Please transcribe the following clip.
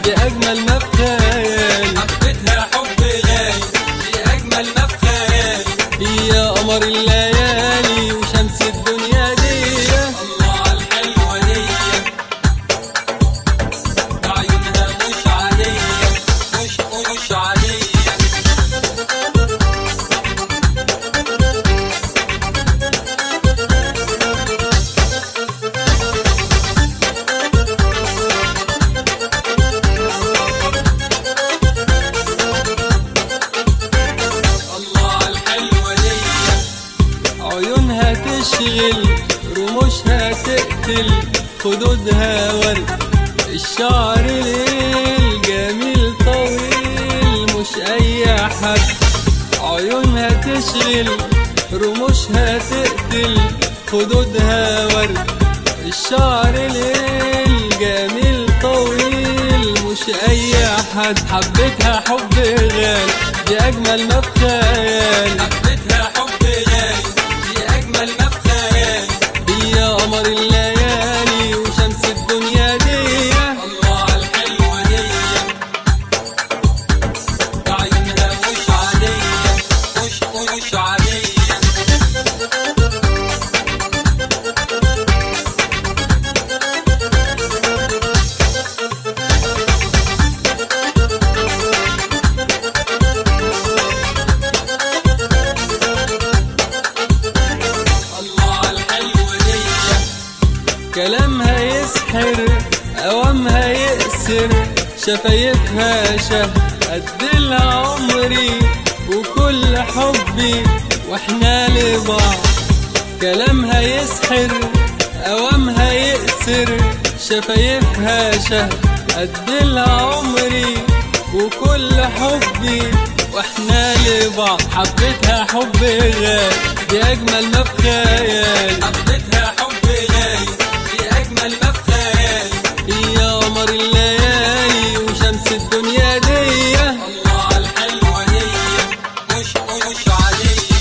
دي أجمل ما في خيالي حبيتها حب غالي دي أجمل ما في خيالي هي قمر الليالي وشمس الدنيا دي الله على الحلوة دي عيونها مش عادية مش مش عادية الله على الحلوة دي عيونها تشغل رموشها تقتل خدودها ورد الشعر ليل جميل طويل مش اي حد عيونها تشغل رموشها تقتل خدودها ورد الشعر ليل جميل طويل مش اي حد حبيتها حب غالي دي اجمل ما في خيالي حبيتها حب غالي دي أجمل ما في خيالي هي قمر الليالي وشمس الدنيا دي الله على الحلوة دي عيونها مش عادية مش مش عادية الله على الحلوة دي كلامها يسحر أوامها يأسر شفايفها شه أديلها عمري وكل حبي واحنا لبعض كلامها يسحر أوامها يأسر شفايفها شه أديلها عمري وكل حبي واحنا لبعض حبيتها حب غالي دي أجمل ما في خيالي حبيتها حب غالي دي أجمل ما في خيالي هي قمر الليالي وشمس الدنيا دي الله على الحلوة دي مش مش عادية